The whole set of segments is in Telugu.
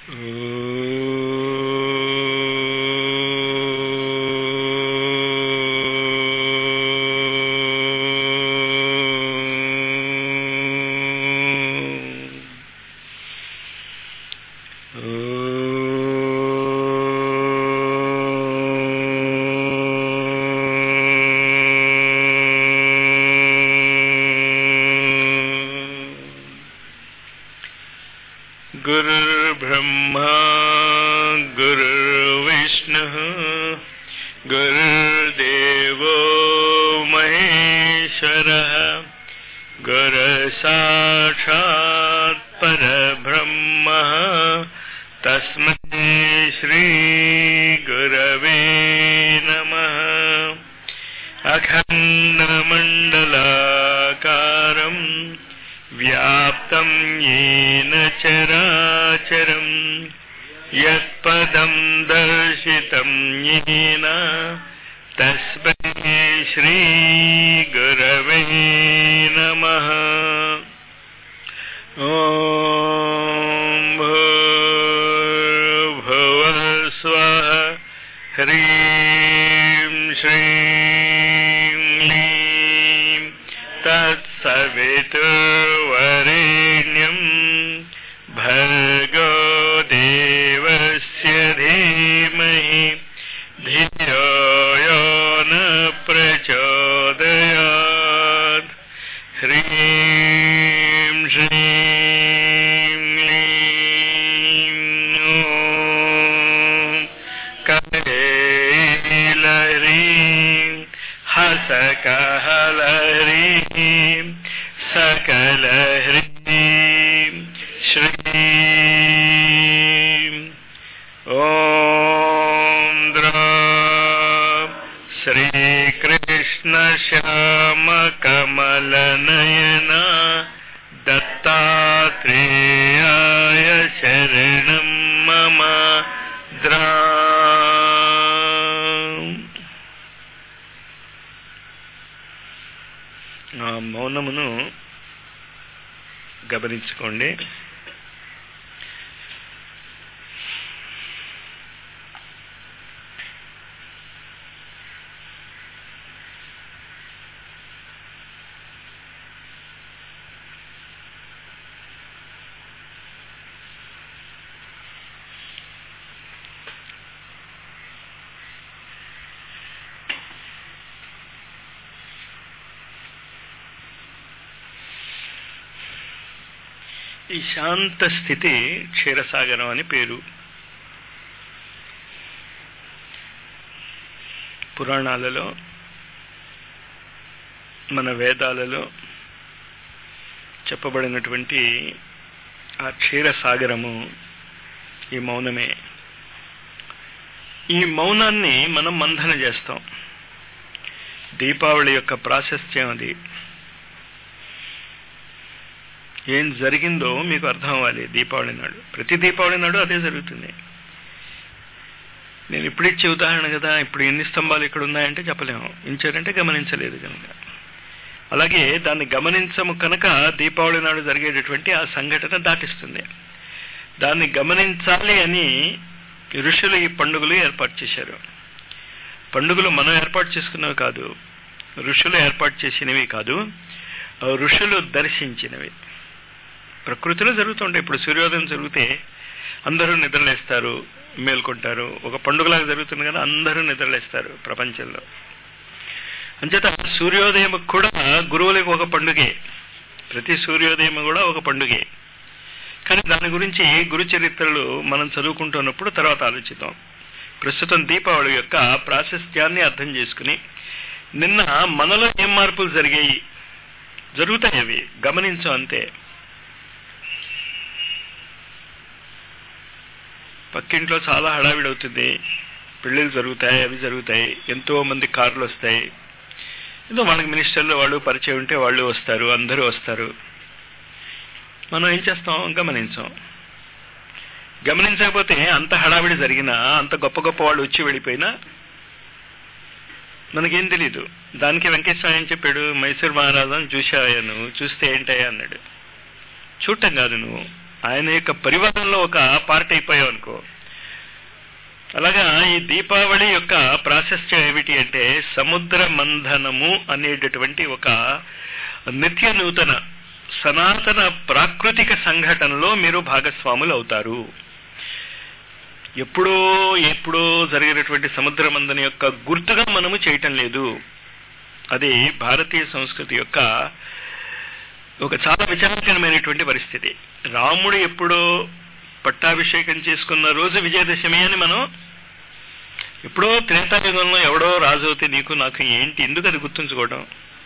गुरुर्ब्रह्मा गुरुर्विष्णुः गुरुर्देवो महेश्वरः गुरुसाक्षात् परब्रह्मः तस्मै श्रीगुरवे नमः अखण्डमण्डलाकारम् व्याप्तं येन चराचरम् यत्पदं दर्शितं येन तस्मै श्रीगुरवे नमः ॐ भूर्भुवः स्वः ह्रीं श्रीं क्लीं तत्सवितुर्वरेण्यम् भर्गो देवस्य धीमहि धियो यो न प्रचोदयात् ह्रीं श्रीं क्लीं ॐ कैलह्रीं हसकहलह्रीं सकलह्रीं श्रीं ॐ द्रा श्रीकृष्णश्यामकमलनयना दत्तात्रेयाय शरणं मम द्रा ఆ మౌనమును గమనించుకోండి ఈ శాంత స్థితి క్షీరసాగరం అని పేరు పురాణాలలో మన వేదాలలో చెప్పబడినటువంటి ఆ క్షీరసాగరము ఈ మౌనమే ఈ మౌనాన్ని మనం మంథన చేస్తాం దీపావళి యొక్క ప్రాశస్త్యం అది ఏం జరిగిందో మీకు అర్థం అవ్వాలి దీపావళి నాడు ప్రతి దీపావళి నాడు అదే జరుగుతుంది నేను ఇప్పుడు ఇచ్చే ఉదాహరణ కదా ఇప్పుడు ఎన్ని స్తంభాలు ఇక్కడ ఉన్నాయంటే చెప్పలేము ఇంచారంటే గమనించలేదు కనుక అలాగే దాన్ని గమనించము కనుక దీపావళి నాడు జరిగేటటువంటి ఆ సంఘటన దాటిస్తుంది దాన్ని గమనించాలి అని ఋషులు ఈ పండుగలు ఏర్పాటు చేశారు పండుగలు మనం ఏర్పాటు చేసుకున్నవి కాదు ఋషులు ఏర్పాటు చేసినవి కాదు ఋషులు దర్శించినవి ప్రకృతిలో జరుగుతుంటాయి ఇప్పుడు సూర్యోదయం జరిగితే అందరూ నిద్రలేస్తారు మేల్కొంటారు ఒక పండుగలాగా జరుగుతుంది కదా అందరూ నిద్రలేస్తారు ప్రపంచంలో అంచేత సూర్యోదయం కూడా గురువులకు ఒక పండుగే ప్రతి సూర్యోదయం కూడా ఒక పండుగే కానీ దాని గురించి గురు చరిత్రలు మనం చదువుకుంటున్నప్పుడు తర్వాత ఆలోచిద్దాం ప్రస్తుతం దీపావళి యొక్క ప్రాశస్త్యాన్ని అర్థం చేసుకుని నిన్న మనలో ఏం మార్పులు జరిగాయి జరుగుతాయి అవి గమనించం అంతే పక్కింట్లో చాలా హడావిడి అవుతుంది పెళ్ళిళ్ళు జరుగుతాయి అవి జరుగుతాయి ఎంతో మంది కార్లు వస్తాయి ఏదో మనకి మినిస్టర్లు వాళ్ళు పరిచయం ఉంటే వాళ్ళు వస్తారు అందరూ వస్తారు మనం ఏం చేస్తాం గమనించాం గమనించకపోతే అంత హడావిడి జరిగినా అంత గొప్ప గొప్ప వాళ్ళు వచ్చి వెళ్ళిపోయినా మనకేం తెలీదు దానికి వెంకటేశ్వర ఏం చెప్పాడు మైసూర్ మహారాజాను చూసావా నువ్వు చూస్తే ఏంటయ్యా అన్నాడు చూడటం కాదు నువ్వు ఆయన యొక్క పరివారంలో ఒక పార్ట్ అయిపోయావు అనుకో అలాగా ఈ దీపావళి యొక్క ప్రాశస్త్యం ఏమిటి అంటే సముద్ర మంథనము అనేటటువంటి ఒక నిత్య నూతన సనాతన ప్రాకృతిక సంఘటనలో మీరు భాగస్వాములు అవుతారు ఎప్పుడో ఎప్పుడో జరిగినటువంటి సముద్ర మందన యొక్క గుర్తుగా మనము చేయటం లేదు అది భారతీయ సంస్కృతి యొక్క ఒక చాలా విచారకరమైనటువంటి పరిస్థితి రాముడు ఎప్పుడో పట్టాభిషేకం చేసుకున్న రోజు విజయదశమి అని మనం ఎప్పుడో త్రేతాయుగంలో ఎవడో రాజు అవుతే నీకు నాకు ఏంటి ఎందుకు అది గుర్తుంచుకోవడం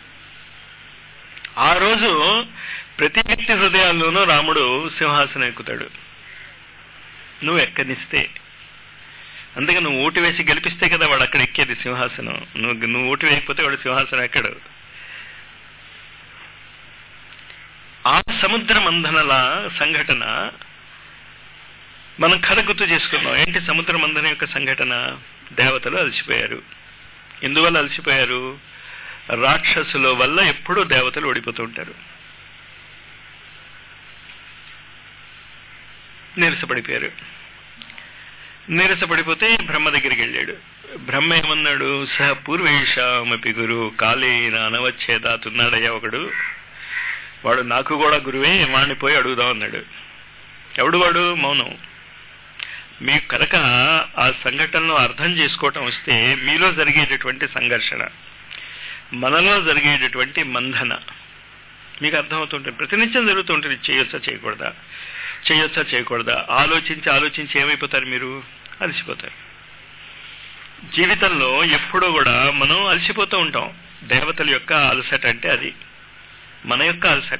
ఆ రోజు ప్రతి వ్యక్తి హృదయాల్లోనూ రాముడు సింహాసనం ఎక్కుతాడు నువ్వు ఎక్కనిస్తే అందుకే నువ్వు ఓటు వేసి గెలిపిస్తే కదా వాడు అక్కడ ఎక్కేది సింహాసనం నువ్వు నువ్వు ఓటు వేయకపోతే వాడు సింహాసనం ఎక్కడు ఆ సముద్ర మంథనల సంఘటన మనం కథ గుర్తు చేసుకున్నాం ఏంటి సముద్ర మంథన యొక్క సంఘటన దేవతలు అలసిపోయారు ఎందువల్ల అలసిపోయారు రాక్షసుల వల్ల ఎప్పుడూ దేవతలు ఓడిపోతూ ఉంటారు నీరసపడిపోయారు నీరసపడిపోతే బ్రహ్మ దగ్గరికి వెళ్ళాడు బ్రహ్మ ఏమన్నాడు సహ పూర్వేషామపి గురు కాళేన అనవచ్చేదాతున్నాడయ్యా ఒకడు వాడు నాకు కూడా గురువే వాడిని పోయి అడుగుదాం అన్నాడు ఎవడు వాడు మౌనం మీకు కనుక ఆ సంఘటనలో అర్థం చేసుకోవటం వస్తే మీలో జరిగేటటువంటి సంఘర్షణ మనలో జరిగేటటువంటి మంధన మీకు అర్థమవుతుంటుంది ప్రతినిత్యం జరుగుతుంటుంది చేయొచ్చా చేయకూడదా చేయొచ్చా చేయకూడదా ఆలోచించి ఆలోచించి ఏమైపోతారు మీరు అలసిపోతారు జీవితంలో ఎప్పుడూ కూడా మనం అలసిపోతూ ఉంటాం దేవతల యొక్క అలసట అంటే అది మన యొక్క అలసట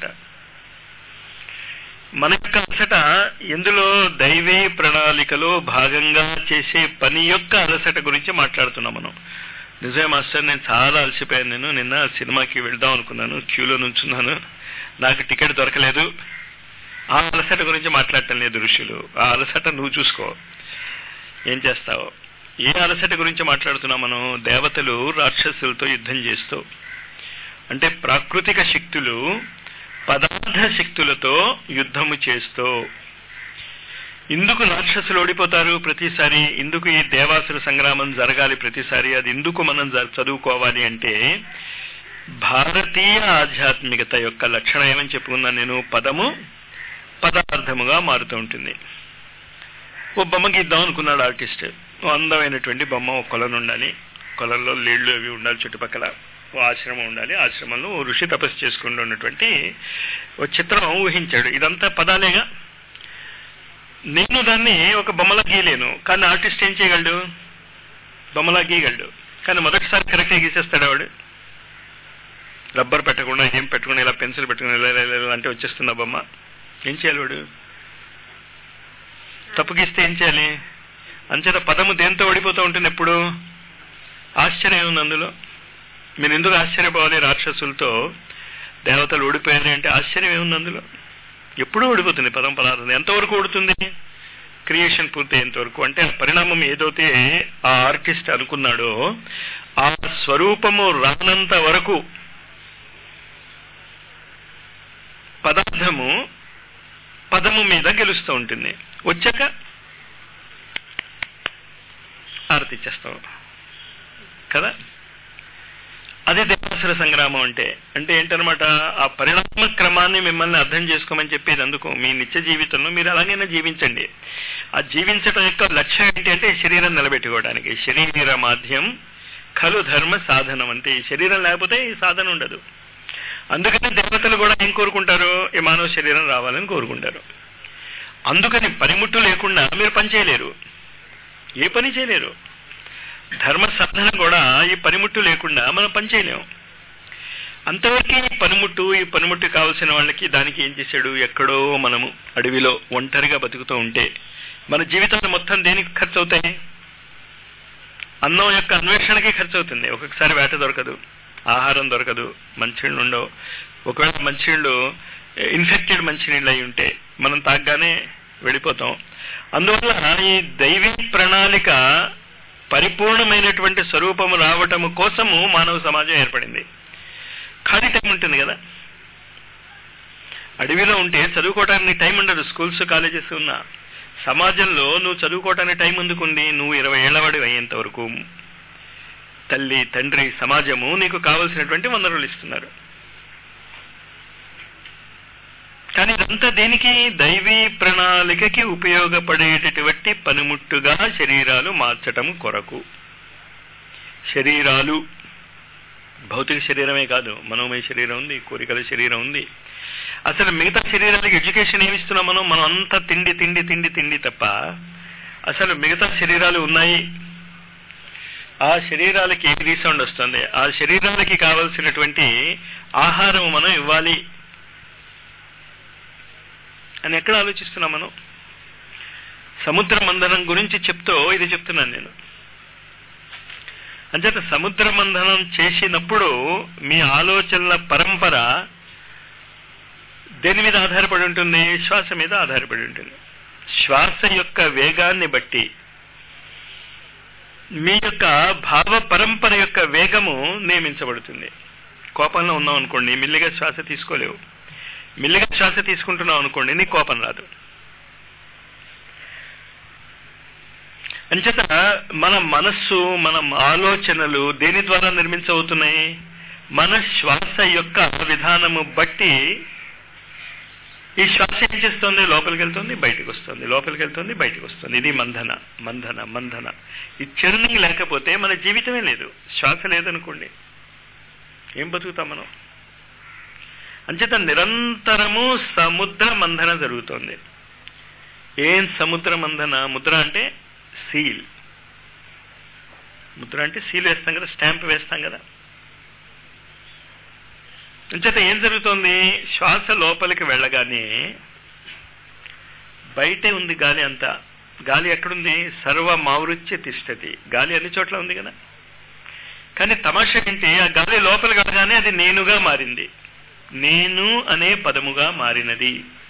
మన యొక్క అలసట ఎందులో దైవీ ప్రణాళికలో భాగంగా చేసే పని యొక్క అలసట గురించి మాట్లాడుతున్నాం మనం నిజమే మాస్టర్ నేను చాలా అలసిపోయాను నేను నిన్న సినిమాకి వెళ్దాం అనుకున్నాను క్యూలో నుంచున్నాను నాకు టికెట్ దొరకలేదు ఆ అలసట గురించి మాట్లాడటం లేదు ఋషులు ఆ అలసట నువ్వు చూసుకో ఏం చేస్తావు ఏ అలసట గురించి మాట్లాడుతున్నాం మనం దేవతలు రాక్షసులతో యుద్ధం చేస్తూ అంటే ప్రాకృతిక శక్తులు పదార్థ శక్తులతో యుద్ధము చేస్తూ ఇందుకు రాక్షసులు ఓడిపోతారు ప్రతిసారి ఇందుకు ఈ దేవాసుర సంగ్రామం జరగాలి ప్రతిసారి అది ఎందుకు మనం చదువుకోవాలి అంటే భారతీయ ఆధ్యాత్మికత యొక్క లక్షణం ఏమని చెప్పుకున్నాను నేను పదము పదార్థముగా మారుతూ ఉంటుంది ఓ బొమ్మ గీద్దాం అనుకున్నాడు ఆర్టిస్ట్ ఓ అందమైనటువంటి బొమ్మ ఒక కొలను ఉండాలి కొలంలో నీళ్లు అవి ఉండాలి చుట్టుపక్కల ఓ ఆశ్రమం ఉండాలి ఆశ్రమంలో ఓ ఋషి తపస్సు చేసుకుంటూ ఉన్నటువంటి ఓ చిత్రం ఊహించాడు ఇదంతా పదాలేగా నేను దాన్ని ఒక బొమ్మలా గీయలేను కానీ ఆర్టిస్ట్ ఏం చేయగలడు బొమ్మలా గీయగలడు కానీ మొదటిసారి కరెక్ట్గా గీసేస్తాడు ఆవిడ రబ్బర్ పెట్టకుండా ఏం పెట్టుకుని ఇలా పెన్సిల్ పెట్టుకుని ఇలా ఇలా ఇలా అంటే వచ్చేస్తుంది ఆ బొమ్మ ఏం చేయాలి వాడు తప్పు గీస్తే ఏం చేయాలి అంచేత పదము దేంతో ఓడిపోతూ ఉంటుంది ఎప్పుడు ఆశ్చర్యం ఉంది అందులో మీరు ఎందుకు ఆశ్చర్యపోవాలి రాక్షసులతో దేవతలు ఓడిపోయారు అంటే ఆశ్చర్యం ఏముంది అందులో ఎప్పుడూ ఓడిపోతుంది పదం పదార్థం ఎంతవరకు ఓడుతుంది క్రియేషన్ పూర్తయ్యేంత వరకు అంటే ఆ పరిణామం ఏదైతే ఆ ఆర్టిస్ట్ అనుకున్నాడో ఆ స్వరూపము రానంత వరకు పదార్థము పదము మీద గెలుస్తూ ఉంటుంది వచ్చాక ఆరతిచ్చేస్తాం కదా అదే దేవాసుర సంగ్రామం అంటే అంటే ఏంటనమాట ఆ పరిణామ క్రమాన్ని మిమ్మల్ని అర్థం చేసుకోమని చెప్పేది అందుకు మీ నిత్య జీవితంలో మీరు అలాగైనా జీవించండి ఆ జీవించడం యొక్క లక్ష్యం ఏంటి అంటే శరీరం నిలబెట్టుకోవడానికి శరీర మాధ్యం ఖలు ధర్మ సాధనం అంటే ఈ శరీరం లేకపోతే ఈ సాధన ఉండదు అందుకని దేవతలు కూడా ఏం కోరుకుంటారు ఈ మానవ శరీరం రావాలని కోరుకుంటారు అందుకని పనిముట్టు లేకుండా మీరు పని చేయలేరు ఏ పని చేయలేరు ధర్మ సాధన కూడా ఈ పనిముట్టు లేకుండా మనం పని చేయలేము అంతవరకు ఈ పనిముట్టు ఈ పనిముట్టు కావాల్సిన వాళ్ళకి దానికి ఏం చేశాడు ఎక్కడో మనము అడవిలో ఒంటరిగా బతుకుతూ ఉంటే మన జీవితాలు మొత్తం దేనికి ఖర్చు అవుతాయి అన్నం యొక్క అన్వేషణకి ఖర్చు అవుతుంది ఒక్కొక్కసారి వేట దొరకదు ఆహారం దొరకదు మంచినీళ్ళు ఉండవు ఒకవేళ మంచినీళ్ళు ఇన్ఫెక్టెడ్ మంచినీళ్ళు అయి ఉంటే మనం తాగ్గానే వెళ్ళిపోతాం అందువల్ల ఈ దైవీ ప్రణాళిక పరిపూర్ణమైనటువంటి స్వరూపము రావటము కోసము మానవ సమాజం ఏర్పడింది ఖాళీ టైం ఉంటుంది కదా అడవిలో ఉంటే చదువుకోవడానికి టైం ఉండదు స్కూల్స్ కాలేజెస్ ఉన్నా సమాజంలో నువ్వు చదువుకోవటానికి టైం ఎందుకుంది నువ్వు ఇరవై ఏళ్లవాడి అయ్యేంత వరకు తల్లి తండ్రి సమాజము నీకు కావలసినటువంటి వనరులు ఇస్తున్నారు కానీ ఇదంతా దేనికి దైవీ ప్రణాళికకి ఉపయోగపడేటటువంటి పనిముట్టుగా శరీరాలు మార్చటం కొరకు శరీరాలు భౌతిక శరీరమే కాదు మనోమయ శరీరం ఉంది కోరికల శరీరం ఉంది అసలు మిగతా శరీరాలకు ఎడ్యుకేషన్ ఏమిస్తున్నాం మనం మనం అంతా తిండి తిండి తిండి తిండి తప్ప అసలు మిగతా శరీరాలు ఉన్నాయి ఆ శరీరాలకి ఏం రీసౌండ్ వస్తుంది ఆ శరీరాలకి కావలసినటువంటి ఆహారం మనం ఇవ్వాలి అని ఎక్కడ ఆలోచిస్తున్నాం మనం సముద్ర మందనం గురించి చెప్తూ ఇది చెప్తున్నాను నేను అంచేత సముద్ర మంథనం చేసినప్పుడు మీ ఆలోచనల పరంపర దేని మీద ఆధారపడి ఉంటుంది శ్వాస మీద ఆధారపడి ఉంటుంది శ్వాస యొక్క వేగాన్ని బట్టి మీ యొక్క భావ పరంపర యొక్క వేగము నియమించబడుతుంది కోపంలో ఉన్నాం అనుకోండి మిల్లిగా శ్వాస తీసుకోలేవు మిల్లిగా శ్వాస తీసుకుంటున్నావు అనుకోండి నీకు కోపం రాదు అంచేత మన మనస్సు మన ఆలోచనలు దేని ద్వారా నిర్మించవుతున్నాయి మన శ్వాస యొక్క విధానము బట్టి ఈ శ్వాస ఏం చేస్తుంది లోపలికి వెళ్తుంది బయటకు వస్తుంది లోపలికి వెళ్తుంది బయటకు వస్తుంది ఇది మంధన మంధన మంధన ఈ చర్నింగ్ లేకపోతే మన జీవితమే లేదు శ్వాస లేదనుకోండి ఏం బతుకుతాం మనం అంచేత నిరంతరము సముద్ర మంధన జరుగుతోంది ఏం సముద్ర మంధన ముద్ర అంటే సీల్ ముద్ర అంటే సీల్ వేస్తాం కదా స్టాంప్ వేస్తాం కదా అంచేత ఏం జరుగుతోంది శ్వాస లోపలికి వెళ్ళగానే బయటే ఉంది గాలి అంతా గాలి ఎక్కడుంది సర్వ మావృత్య తిష్టతి గాలి అన్ని చోట్ల ఉంది కదా కానీ తమాషా ఏంటి ఆ గాలి లోపలికి వెళ్ళగానే అది నేనుగా మారింది నేను అనే పదముగా మారినది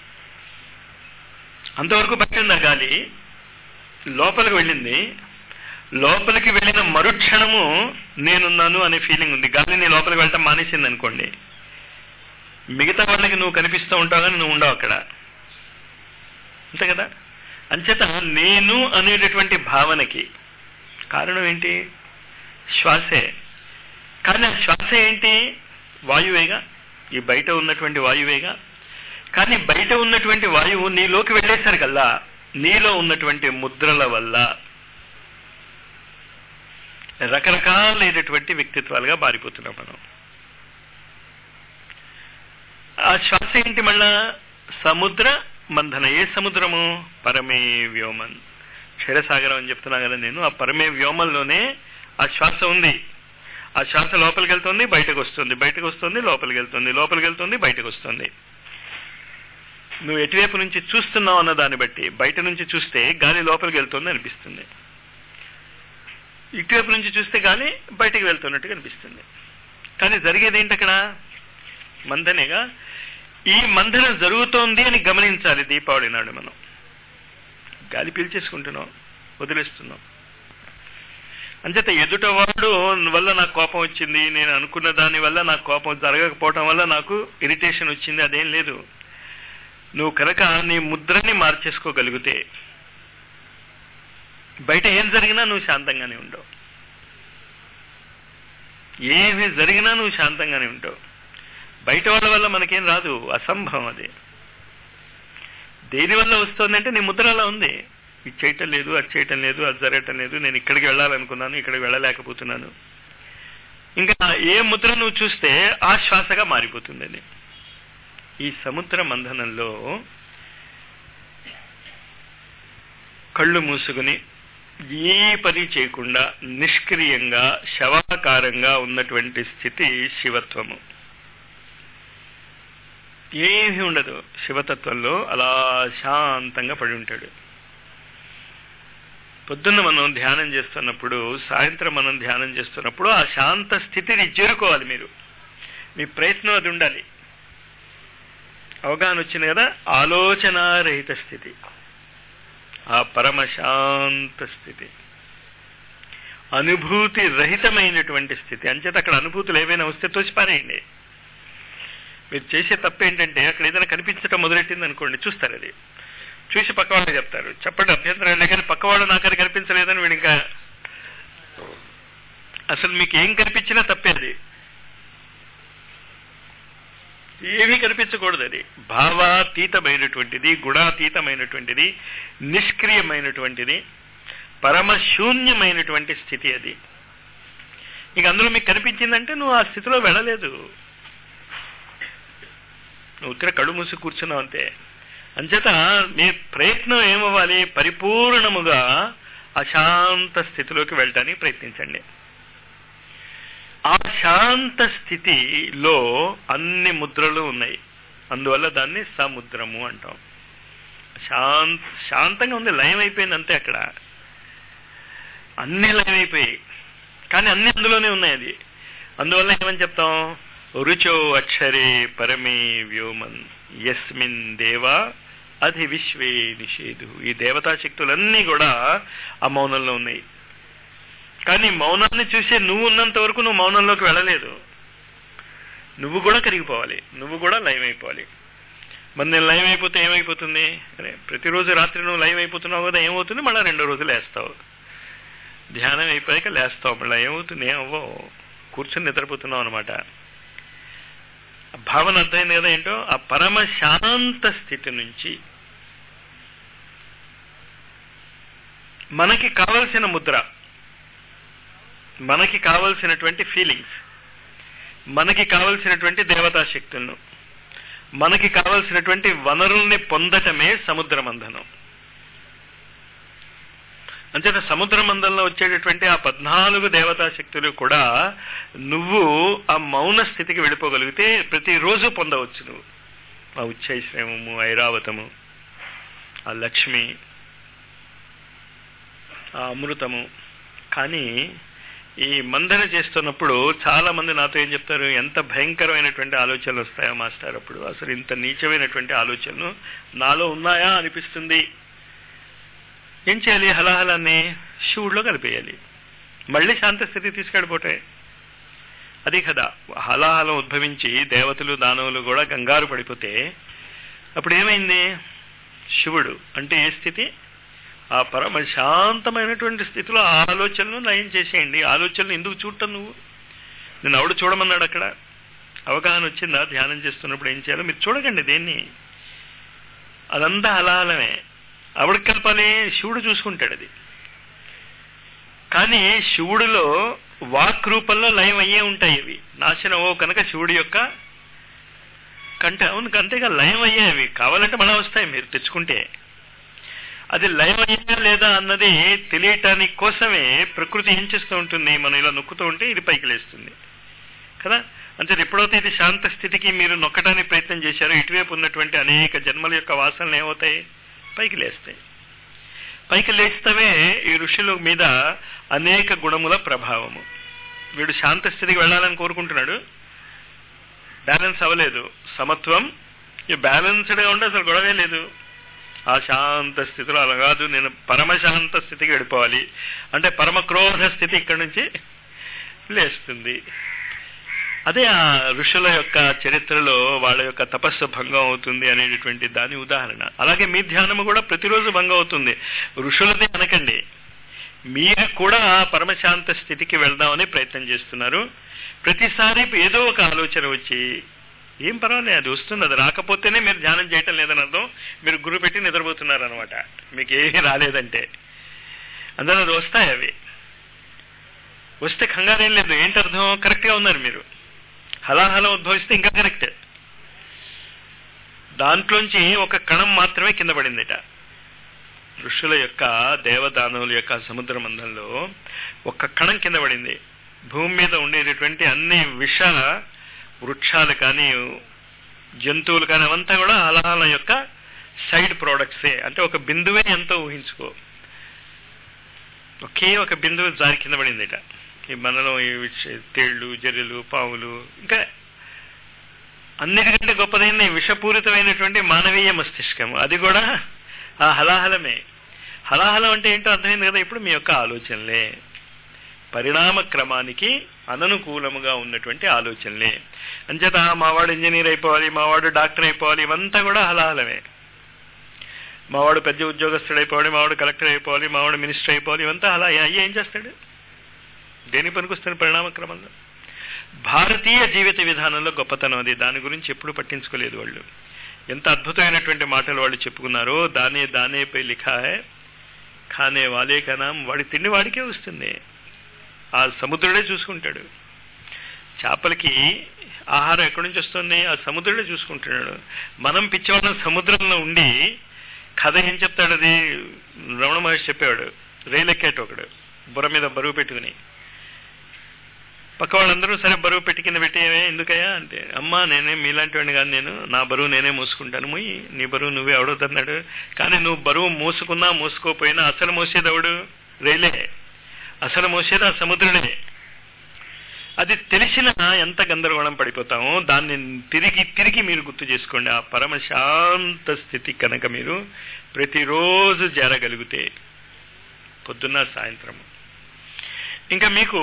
అంతవరకు బయట ఉంది ఆ గాలి లోపలికి వెళ్ళింది లోపలికి వెళ్ళిన మరుక్షణము నేనున్నాను అనే ఫీలింగ్ ఉంది గాలి నీ లోపలికి వెళ్ళటం మానేసింది అనుకోండి మిగతా వాళ్ళకి నువ్వు కనిపిస్తూ ఉంటావు కానీ నువ్వు ఉండవు అక్కడ అంతే కదా అంచేత నేను అనేటటువంటి భావనకి కారణం ఏంటి శ్వాసే కానీ ఆ శ్వాస ఏంటి వాయువేగా ఈ బయట ఉన్నటువంటి వాయువేగా కానీ బయట ఉన్నటువంటి వాయువు నీలోకి వెళ్ళేసరికల్లా నీలో ఉన్నటువంటి ముద్రల వల్ల రకరకాలైనటువంటి వ్యక్తిత్వాలుగా మారిపోతున్నాం మనం ఆ శ్వాస ఏంటి మళ్ళా సముద్ర మంథన ఏ సముద్రము పరమే వ్యోమన్ క్షీరసాగరం అని చెప్తున్నా కదా నేను ఆ పరమే వ్యోమంలోనే ఆ శ్వాస ఉంది ఆ శ్వాస లోపలికి వెళ్తుంది బయటకు వస్తుంది బయటకు వస్తుంది లోపలికి వెళ్తుంది లోపలికి వెళ్తుంది బయటకు వస్తుంది నువ్వు ఎటువైపు నుంచి చూస్తున్నావు అన్న దాన్ని బట్టి బయట నుంచి చూస్తే గాలి లోపలికి వెళ్తుంది అనిపిస్తుంది ఇటువైపు నుంచి చూస్తే గాలి బయటికి వెళ్తున్నట్టుగా అనిపిస్తుంది కానీ జరిగేది ఏంటి అక్కడ మందనేగా ఈ మందనం జరుగుతోంది అని గమనించాలి దీపావళి నాడు మనం గాలి పీల్చేసుకుంటున్నాం వదిలేస్తున్నాం అంచేత ఎదుటవాడు వల్ల నాకు కోపం వచ్చింది నేను అనుకున్న దాని వల్ల నాకు కోపం జరగకపోవటం వల్ల నాకు ఇరిటేషన్ వచ్చింది అదేం లేదు నువ్వు కనుక నీ ముద్రని మార్చేసుకోగలిగితే బయట ఏం జరిగినా నువ్వు శాంతంగానే ఉండవు ఏమి జరిగినా నువ్వు శాంతంగానే ఉంటావు బయట వాళ్ళ వల్ల మనకేం రాదు అసంభవం అది దేనివల్ల వస్తుందంటే నీ ముద్ర అలా ఉంది ఇది చేయటం లేదు అది చేయటం లేదు అది జరగటం లేదు నేను ఇక్కడికి వెళ్ళాలనుకున్నాను ఇక్కడికి వెళ్ళలేకపోతున్నాను ఇంకా ఏ ముద్ర నువ్వు చూస్తే ఆ శ్వాసగా మారిపోతుంది అది ఈ సముద్ర మంథనంలో కళ్ళు మూసుకుని ఏ పని చేయకుండా నిష్క్రియంగా శవాకారంగా ఉన్నటువంటి స్థితి శివత్వము ఏమీ ఉండదు శివతత్వంలో అలా శాంతంగా పడి ఉంటాడు పొద్దున్న మనం ధ్యానం చేస్తున్నప్పుడు సాయంత్రం మనం ధ్యానం చేస్తున్నప్పుడు ఆ శాంత స్థితిని చేరుకోవాలి మీరు మీ ప్రయత్నం అది ఉండాలి అవగాహన వచ్చింది కదా ఆలోచనారహిత స్థితి ఆ పరమశాంత స్థితి అనుభూతి రహితమైనటువంటి స్థితి అంచేత అక్కడ అనుభూతులు ఏవైనా వస్తే తోసిపారేయండి మీరు చేసే తప్పు ఏంటంటే అక్కడ ఏదైనా కనిపించడం మొదలెట్టింది అనుకోండి చూస్తారు అది చూసి పక్క వాళ్ళకి చెప్తారు చెప్పండి అభ్యంతరం లేదు కానీ పక్కవాడు నాకు అది కనిపించలేదని వీడు ఇంకా అసలు మీకు ఏం కనిపించినా తప్పే అది ఏమీ కనిపించకూడదు అది భావాతీతమైనటువంటిది గుణాతీతమైనటువంటిది నిష్క్రియమైనటువంటిది పరమశూన్యమైనటువంటి స్థితి అది ఇక అందులో మీకు కనిపించిందంటే నువ్వు ఆ స్థితిలో వెళ్ళలేదు నువ్వు ఉత్తర కళ్ళు మూసి కూర్చున్నావు అంతే అంచేత మీ ప్రయత్నం ఏమవ్వాలి పరిపూర్ణముగా అశాంత స్థితిలోకి వెళ్ళడానికి ప్రయత్నించండి ఆ శాంత స్థితిలో అన్ని ముద్రలు ఉన్నాయి అందువల్ల దాన్ని సముద్రము అంటాం శాంత శాంతంగా ఉంది లయం అయిపోయింది అంతే అక్కడ అన్ని లయం అయిపోయాయి కానీ అన్ని అందులోనే ఉన్నాయి అది అందువల్ల ఏమని చెప్తాం రుచో అక్షరే పరమే వ్యోమన్ యస్మిన్ దేవా అధి విశ్వే నిషేధు ఈ దేవతా శక్తులన్నీ కూడా ఆ మౌనంలో ఉన్నాయి కానీ మౌనాన్ని చూసే నువ్వు ఉన్నంత వరకు నువ్వు మౌనంలోకి వెళ్ళలేదు నువ్వు కూడా కరిగిపోవాలి నువ్వు కూడా లయం అయిపోవాలి మరి నేను లయం అయిపోతే ఏమైపోతుంది అరే ప్రతిరోజు రాత్రి నువ్వు లయం అయిపోతున్నావు కదా ఏమవుతుంది మళ్ళీ రెండో రోజు లేస్తావు ధ్యానం అయిపోయాక లేస్తావు మళ్ళీ ఏమవుతుంది ఏమవ్వవు కూర్చొని నిద్రపోతున్నావు అనమాట భావన అర్థమైంది కదా ఏంటో ఆ పరమ శాంత స్థితి నుంచి మనకి కావలసిన ముద్ర మనకి కావలసినటువంటి ఫీలింగ్స్ మనకి కావలసినటువంటి దేవతా శక్తులను మనకి కావలసినటువంటి వనరుల్ని పొందటమే సముద్ర మంథనం అంచేత సముద్ర మందంలో వచ్చేటటువంటి ఆ పద్నాలుగు దేవతా శక్తులు కూడా నువ్వు ఆ మౌన స్థితికి వెళ్ళిపోగలిగితే ప్రతిరోజు పొందవచ్చు నువ్వు ఆ ఉచ్చైశ్రమము ఐరావతము ఆ లక్ష్మి ఆ అమృతము కానీ ఈ మందన చేస్తున్నప్పుడు చాలా మంది నాతో ఏం చెప్తారు ఎంత భయంకరమైనటువంటి ఆలోచనలు వస్తాయో మాస్టర్ అప్పుడు అసలు ఇంత నీచమైనటువంటి ఆలోచనలు నాలో ఉన్నాయా అనిపిస్తుంది ఏం చేయాలి హలాహలాన్ని శివుడిలో కలిపేయాలి మళ్ళీ శాంతస్థితి తీసుకెళ్ళిపోతే అది కదా హలాహలం ఉద్భవించి దేవతలు దానవులు కూడా గంగారు పడిపోతే అప్పుడు ఏమైంది శివుడు అంటే ఏ స్థితి ఆ పరమ శాంతమైనటువంటి స్థితిలో ఆ ఆలోచనలు నయం చేసేయండి ఆలోచనలు ఎందుకు చూడటం నువ్వు నేను ఆవిడ చూడమన్నాడు అక్కడ అవగాహన వచ్చిందా ధ్యానం చేస్తున్నప్పుడు ఏం చేయాలో మీరు చూడకండి దేన్ని అదంతా హలాహలమే ఆవిడ కలపాలి శివుడు చూసుకుంటాడు అది కానీ శివుడిలో వాక్ రూపంలో లయం అయ్యే ఉంటాయి ఇవి నాశనం ఓ కనుక శివుడి యొక్క కంటే అవును అంతేగా లయం అయ్యేవి కావాలంటే మనం వస్తాయి మీరు తెచ్చుకుంటే అది లయం అయ్యా లేదా అన్నది తెలియటానికి కోసమే ప్రకృతి ఏం చేస్తూ ఉంటుంది మనం ఇలా నొక్కుతూ ఉంటే ఇది పైకి లేస్తుంది కదా అంటే ఎప్పుడైతే ఇది శాంత స్థితికి మీరు నొక్కడానికి ప్రయత్నం చేశారో ఇటువైపు ఉన్నటువంటి అనేక జన్మల యొక్క వాసనలు ఏమవుతాయి పైకి లేస్తాయి పైకి లేస్తవే ఈ ఋషుల మీద అనేక గుణముల ప్రభావము వీడు శాంత స్థితికి వెళ్ళాలని కోరుకుంటున్నాడు బ్యాలెన్స్ అవ్వలేదు సమత్వం ఈ బ్యాలెన్స్డ్గా ఉంటే అసలు గొడవే లేదు ఆ శాంత స్థితిలో అలా కాదు నేను పరమశాంత స్థితికి వెళ్ళిపోవాలి అంటే పరమ క్రోధ స్థితి ఇక్కడి నుంచి లేస్తుంది అదే ఆ ఋషుల యొక్క చరిత్రలో వాళ్ళ యొక్క తపస్సు భంగం అవుతుంది అనేటటువంటి దాని ఉదాహరణ అలాగే మీ ధ్యానము కూడా ప్రతిరోజు భంగం అవుతుంది ఋషులదే అనకండి మీరు కూడా ఆ పరమశాంత స్థితికి వెళ్దామని ప్రయత్నం చేస్తున్నారు ప్రతిసారి ఏదో ఒక ఆలోచన వచ్చి ఏం పర్వాలేదు అది వస్తుంది అది రాకపోతేనే మీరు ధ్యానం చేయటం లేదని అర్థం మీరు గురు పెట్టి నిద్రపోతున్నారు అనమాట మీకు ఏమీ రాలేదంటే అందులో అది వస్తాయి అవి వస్తే కంగారేం లేదు ఏంటి అర్థం కరెక్ట్గా ఉన్నారు మీరు హలాహలం ఉద్భవిస్తే ఇంకా కరెక్ట్ దాంట్లోంచి ఒక కణం మాత్రమే కింద పడిందిట ఋషుల యొక్క దేవదానవుల యొక్క సముద్ర మందంలో ఒక కణం కింద పడింది భూమి మీద ఉండేటటువంటి అన్ని విష వృక్షాలు కానీ జంతువులు కానీ అవంతా కూడా హలాహలం యొక్క సైడ్ ప్రోడక్ట్సే అంటే ఒక బిందువే ఎంతో ఊహించుకో ఒకే ఒక బిందువు జారి కింద పడిందిట ఈ మనలో ఈ విష- తేళ్లు జర్రెలు పావులు ఇంకా అన్నిటికంటే గొప్పదైన ఈ విషపూరితమైనటువంటి మానవీయ మస్తిష్కం అది కూడా ఆ హలాహలమే హలాహలం అంటే ఏంటో అర్థమైంది కదా ఇప్పుడు మీ యొక్క ఆలోచనలే పరిణామ క్రమానికి అననుకూలముగా ఉన్నటువంటి ఆలోచనలే అంచేత మావాడు ఇంజనీర్ అయిపోవాలి మావాడు డాక్టర్ అయిపోవాలి ఇవంతా కూడా హలాహలమే మావాడు పెద్ద ఉద్యోగస్తుడు అయిపోవాలి మావాడు కలెక్టర్ అయిపోవాలి మావాడు మినిస్టర్ అయిపోవాలి ఇవంతా అలా అయ్యి ఏం చేస్తాడు దేని పనికొస్తాడు పరిణామ క్రమంలో భారతీయ జీవిత విధానంలో గొప్పతనం అది దాని గురించి ఎప్పుడు పట్టించుకోలేదు వాళ్ళు ఎంత అద్భుతమైనటువంటి మాటలు వాళ్ళు చెప్పుకున్నారో దానే దానే పై లిఖా హై ఖానే వాలే కా నామ్ వాడి తిండి వాడికే వస్తుంది ఆ సముద్రుడే చూసుకుంటాడు చేపలకి ఆహారం ఎక్కడి నుంచి వస్తుంది ఆ సముద్రుడే చూసుకుంటున్నాడు మనం పిచ్చివాళ్ళం సముద్రంలో ఉండి కథ ఏం చెప్తాడు అది రమణ మహర్షి చెప్పేవాడు రైలు ఎక్కేట ఒకడు బుర్ర మీద బరువు పెట్టుకుని పక్క వాళ్ళందరూ సరే బరువు పెట్టి కింద పెట్టి "ఏమే, ఎందుకయ్యా అంటే అమ్మా నేనే మీలాంటి వాడిని కాదు నేను నా బరువు నేనే మోసుకుంటాను మొయ్యి నీ బరువు నువ్వే అవడవుతున్నాడు కానీ నువ్వు బరువు మోసుకున్నా మోసుకోపోయినా అసలు మోసేది ఎవడు రైలే అసలు మోసేది ఆ సముద్రుడే అది తెలిసిన ఎంత గందరగోళం పడిపోతామో దాన్ని తిరిగి తిరిగి మీరు గుర్తు చేసుకోండి ఆ పరమ శాంత స్థితి కనుక మీరు ప్రతిరోజు చేరగలిగితే పొద్దున్న సాయంత్రం ఇంకా మీకు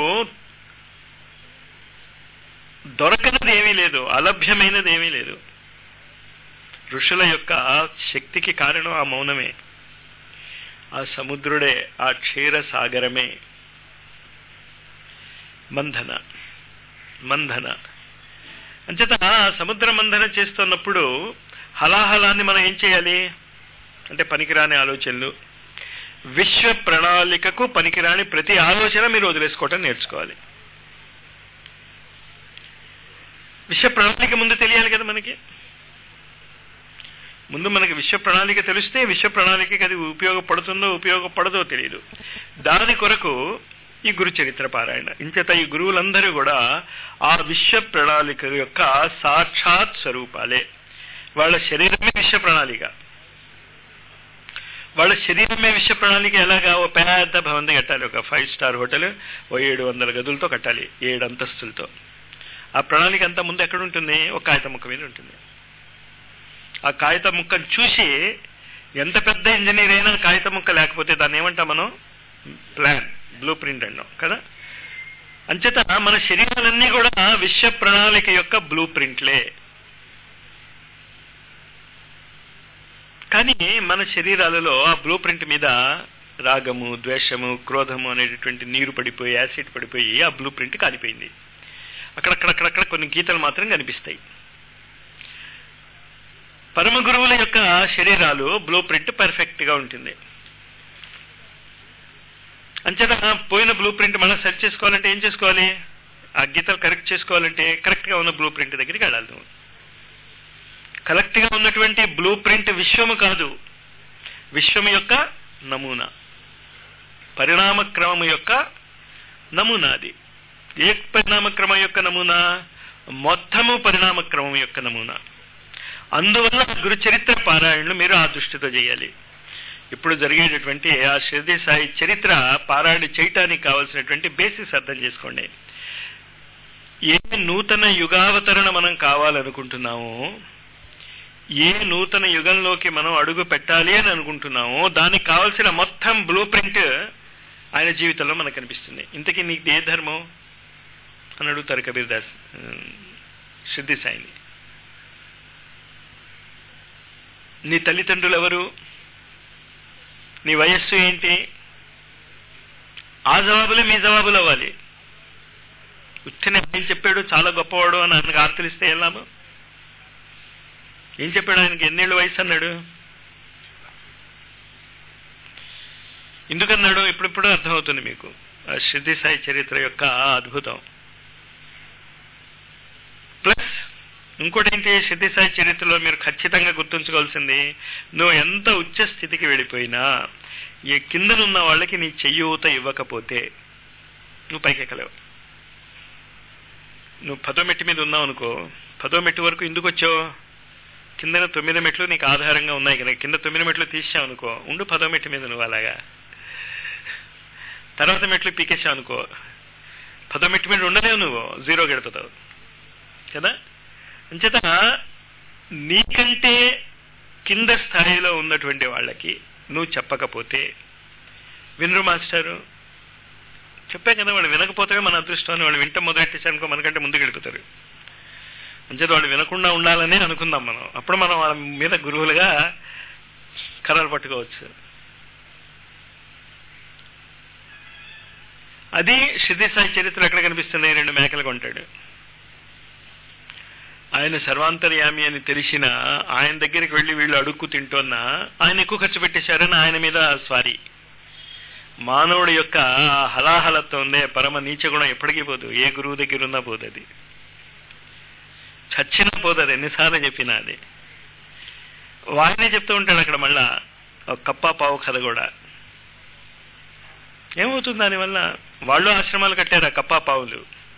దొరకనిది ఏమీ లేదు అలభ్యమైనది ఏమీ లేదు ఋషుల యొక్క శక్తికి కారణం ఆ మౌనమే ఆ సముద్రుడే ఆ క్షీర సాగరమే మంధన మంధన అంచేత ఆ సముద్ర మంధన చేస్తున్నప్పుడు హలాహలాన్ని మనం ఏం చేయాలి అంటే పనికిరాని ఆలోచనలు విశ్వ ప్రణాళికకు పనికిరాని ప్రతి ఆలోచన మీరు వదిలేసుకోవటం నేర్చుకోవాలి విశ్వ ప్రణాళిక ముందు తెలియాలి కదా మనకి ముందు మనకి విశ్వ ప్రణాళిక తెలిస్తే విశ్వ ప్రణాళికకి అది ఉపయోగపడుతుందో ఉపయోగపడదో తెలియదు దాని కొరకు ఈ గురు చరిత్ర పారాయణ ఇంచేత ఈ గురువులందరూ కూడా ఆ విశ్వ ప్రణాళిక యొక్క సాక్షాత్ స్వరూపాలే వాళ్ళ శరీరమే విశ్వ ప్రణాళిక వాళ్ళ శరీరమే విశ్వ ప్రణాళిక ఎలాగా ఓ పెద్ద భవంతి కట్టాలి ఒక ఫైవ్ స్టార్ హోటల్ ఓ ఏడు వందల గదులతో కట్టాలి ఏడు అంతస్తులతో ఆ ప్రణాళిక అంతా ముందు ఎక్కడ ఉంటుంది ఒక కాగితం ముక్క మీద ఉంటుంది ఆ కాగిత ముక్కను చూసి ఎంత పెద్ద ఇంజనీర్ అయినా కాగిత ముక్క లేకపోతే దాన్ని ఏమంటాం మనం ప్లాన్ బ్లూ ప్రింట్ అన్నాం కదా అంచేత మన శరీరాలన్నీ కూడా విశ్వ ప్రణాళిక యొక్క బ్లూ ప్రింట్లే కానీ మన శరీరాలలో ఆ బ్లూ ప్రింట్ మీద రాగము ద్వేషము క్రోధము అనేటటువంటి నీరు పడిపోయి యాసిడ్ పడిపోయి ఆ బ్లూ ప్రింట్ కాలిపోయింది అక్కడక్కడక్కడక్కడ కొన్ని గీతలు మాత్రం కనిపిస్తాయి పరమ గురువుల యొక్క శరీరాలు బ్లూ ప్రింట్ పర్ఫెక్ట్ గా ఉంటుంది అంచేత పోయిన బ్లూ ప్రింట్ మనం సెర్చ్ చేసుకోవాలంటే ఏం చేసుకోవాలి ఆ గీతలు కరెక్ట్ చేసుకోవాలంటే కరెక్ట్ గా ఉన్న బ్లూ ప్రింట్ దగ్గరికి వెళ్ళాలి నువ్వు కరెక్ట్ గా ఉన్నటువంటి బ్లూ ప్రింట్ విశ్వము కాదు విశ్వము యొక్క నమూనా పరిణామ క్రమము యొక్క నమూనా అది ఏ పరిణామ క్రమం యొక్క నమూనా మొత్తము పరిణామ క్రమం యొక్క నమూనా అందువల్ల గురు చరిత్ర పారాయణలు మీరు ఆ దృష్టితో చేయాలి ఇప్పుడు జరిగేటటువంటి ఆ షిర్ది సాయి చరిత్ర పారాయణ చేయటానికి కావలసినటువంటి బేసిస్ అర్థం చేసుకోండి ఏ నూతన యుగావతరణ మనం కావాలనుకుంటున్నామో ఏ నూతన యుగంలోకి మనం అడుగు పెట్టాలి అని అనుకుంటున్నామో దానికి కావలసిన మొత్తం బ్లూ ప్రింట్ ఆయన జీవితంలో మనకు కనిపిస్తుంది ఇంతకీ నీకు ఏ ధర్మం అని అడుగుతారు కబీర్ దాస్ సిద్ధి సాయిని నీ తల్లిదండ్రులు ఎవరు నీ వయస్సు ఏంటి ఆ జవాబులే మీ జవాబులు అవ్వాలి ఉత్తనే ఏం చెప్పాడు చాలా గొప్పవాడు అని ఆయనకు ఆర్తలిస్తే వెళ్ళాము ఏం చెప్పాడు ఆయనకి ఎన్నేళ్ళు వయసు అన్నాడు ఎందుకన్నాడు ఇప్పుడిప్పుడు అర్థమవుతుంది మీకు ఆ సిద్ధి సాయి చరిత్ర యొక్క అద్భుతం ప్లస్ ఇంకోటి ఏంటి సిద్ధి సాయి చరిత్రలో మీరు ఖచ్చితంగా గుర్తుంచుకోవాల్సింది నువ్వు ఎంత ఉచ్చ స్థితికి వెళ్ళిపోయినా ఈ కిందనున్న వాళ్ళకి నీ చెయ్యూత ఇవ్వకపోతే నువ్వు పైకెక్కలేవు నువ్వు పదో మెట్టి మీద ఉన్నావు అనుకో పదో మెట్టు వరకు ఎందుకు వచ్చావు కిందన తొమ్మిది మెట్లు నీకు ఆధారంగా ఉన్నాయి కదా కింద తొమ్మిది మెట్లు తీసావు అనుకో ఉండు పదో మెట్టు మీద నువ్వు అలాగా తర్వాత మెట్లు పీకేసావు అనుకో పదో మెట్టు మీద ఉండలేవు నువ్వు జీరో గడిపోతావు కదా అంచేత నీకంటే కింద స్థాయిలో ఉన్నటువంటి వాళ్ళకి నువ్వు చెప్పకపోతే వినరు మాస్టారు చెప్పే కదా వాళ్ళు వినకపోతే మన అదృష్టం వాళ్ళు వింటే మొదలెట్టేసారనుకో మనకంటే ముందుకు వెళ్ళిపోతారు అంచేత వాళ్ళు వినకుండా ఉండాలని అనుకుందాం మనం అప్పుడు మనం వాళ్ళ మీద గురువులుగా కర్రలు పట్టుకోవచ్చు అది సిద్ధి సాయి చరిత్ర ఎక్కడ కనిపిస్తుంది రెండు మేకలు కొంటాడు ఆయన సర్వాంతర్యామి అని తెలిసిన ఆయన దగ్గరికి వెళ్ళి వీళ్ళు అడుక్కు తింటున్నా ఆయన ఎక్కువ ఖర్చు పెట్టేశారని ఆయన మీద స్వారీ మానవుడి యొక్క హలాహలత్వం ఉందే పరమ నీచ గుణం ఎప్పటికీ పోదు ఏ గురువు దగ్గర ఉన్నా పోదు అది చచ్చినా పోదు అది ఎన్నిసార్లు చెప్పినా అది వాడినే చెప్తూ ఉంటాడు అక్కడ మళ్ళా ఒక కప్ప పావు కథ కూడా ఏమవుతుంది దానివల్ల వాళ్ళు ఆశ్రమాలు కట్టారు ఆ కప్పా పావులు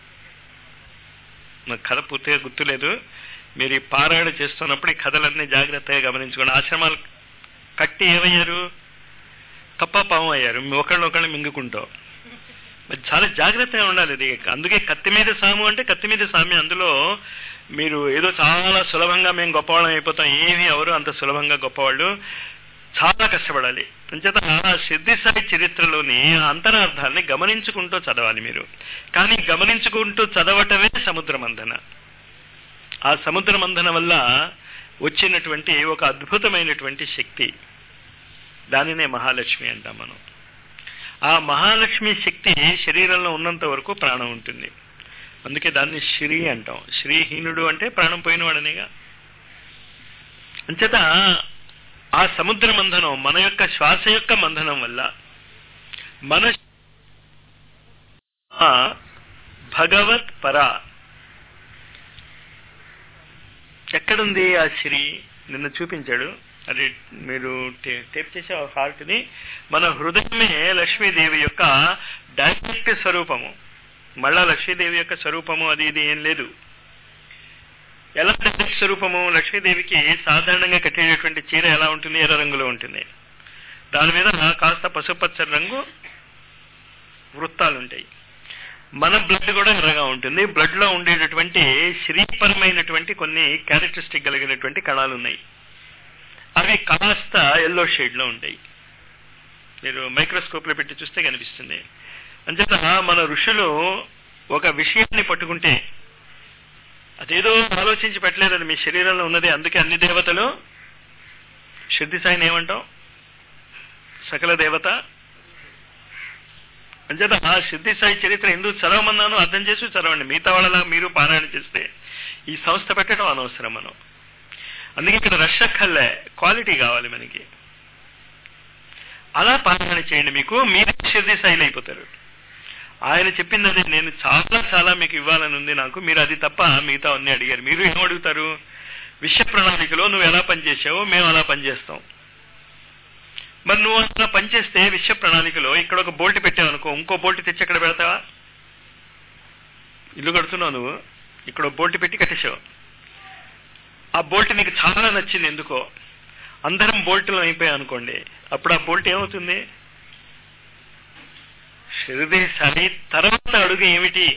నాకు కథ పూర్తిగా గుర్తులేదు మీరు ఈ పారాయణ చేస్తున్నప్పుడు ఈ కథలన్నీ జాగ్రత్తగా గమనించుకోండి ఆశ్రమాలు కట్టి ఏమయ్యారు కప్పా పాము అయ్యారు ఒకళ్ళు ఒకళ్ళు మింగుకుంటాం మరి చాలా జాగ్రత్తగా ఉండాలి ఇది అందుకే కత్తి మీద సాము అంటే కత్తి మీద సామి అందులో మీరు ఏదో చాలా సులభంగా మేము గొప్పవాళ్ళం అయిపోతాం ఏమీ ఎవరు అంత సులభంగా గొప్పవాళ్ళు చాలా కష్టపడాలి అంచేత ఆ సిద్ధిసాయి చరిత్రలోని ఆ అంతరార్థాన్ని గమనించుకుంటూ చదవాలి మీరు కానీ గమనించుకుంటూ చదవటమే సముద్ర మంథన ఆ సముద్ర మంథన వల్ల వచ్చినటువంటి ఒక అద్భుతమైనటువంటి శక్తి దానినే మహాలక్ష్మి అంటాం మనం ఆ మహాలక్ష్మి శక్తి శరీరంలో ఉన్నంత వరకు ప్రాణం ఉంటుంది అందుకే దాన్ని శ్రీ అంటాం శ్రీహీనుడు అంటే ప్రాణం పోయినవాడనేగా అంచేత ఆ సముద్ర మంథనం మన యొక్క శ్వాస యొక్క మంథనం వల్ల మన ఆ భగవత్ పర ఎక్కడుంది ఆ శ్రీ నిన్న చూపించాడు అది మీరు టే- టేప్ చేసే ఆ హార్ట్ ని మన హృదయమే లక్ష్మీదేవి యొక్క డైరెక్ట్ స్వరూపము మళ్ళా లక్ష్మీదేవి యొక్క స్వరూపము అది ఇది ఏం లేదు ఎలా డైరెక్ట్ స్వరూపము లక్ష్మీదేవికి సాధారణంగా కట్టేటటువంటి చీర ఎలా ఉంటుంది ఎర్ర రంగులో ఉంటుంది దాని మీద కాస్త పసుపచ్చ రంగు వృత్తాలు ఉంటాయి మన బ్లడ్ కూడా ఎర్రగా ఉంటుంది బ్లడ్ లో ఉండేటటువంటి శ్రీపరమైనటువంటి కొన్ని క్యారెక్టరిస్టిక్ కలిగినటువంటి కణాలు ఉన్నాయి అవి కాస్త ఎల్లో షేడ్ లో ఉంటాయి మీరు మైక్రోస్కోప్ లో పెట్టి చూస్తే కనిపిస్తుంది అంచేత మన ఋషులు ఒక విషయాన్ని పట్టుకుంటే అదేదో ఆలోచించి పెట్టలేదు అది మీ శరీరంలో ఉన్నది అందుకే అన్ని దేవతలు శుద్ధి సాయిని ఏమంటాం సకల దేవత అంచేత ఆ సిద్ధి సాయి చరిత్ర ఎందుకు చదవమన్నాను అర్థం చేసి చదవండి మిగతా వాళ్ళలా మీరు పారాయణ చేస్తే ఈ సంస్థ పెట్టడం అనవసరం మనం అందుకే ఇక్కడ రష్ అక్కర్లే క్వాలిటీ కావాలి మనకి అలా పారాయణ చేయండి మీకు మీరే సిద్ధి సాయిలు అయిపోతారు ఆయన చెప్పింది అదే నేను చాలా చాలా మీకు ఇవ్వాలని ఉంది నాకు మీరు అది తప్ప మిగతా అన్ని అడిగారు మీరు ఏం అడుగుతారు విశ్వ ప్రణాళికలో నువ్వు ఎలా పనిచేసావో మేము అలా పనిచేస్తాం మరి నువ్వు అలా పనిచేస్తే విశ్వ ప్రణాళికలో ఇక్కడ ఒక బోల్ట్ పెట్టావు అనుకో ఇంకో బోల్ట్ తెచ్చి ఎక్కడ పెడతావా ఇల్లు కడుతున్నావు నువ్వు ఇక్కడ ఒక బోల్ట్ పెట్టి కట్టేసావు ఆ బోల్ట్ నీకు చాలా నచ్చింది ఎందుకో అందరం బోల్ట్లో అయిపోయాయి అనుకోండి అప్పుడు ఆ బోల్ట్ ఏమవుతుంది షిరిడి సరి తర్వాత అడుగు ఏమిటి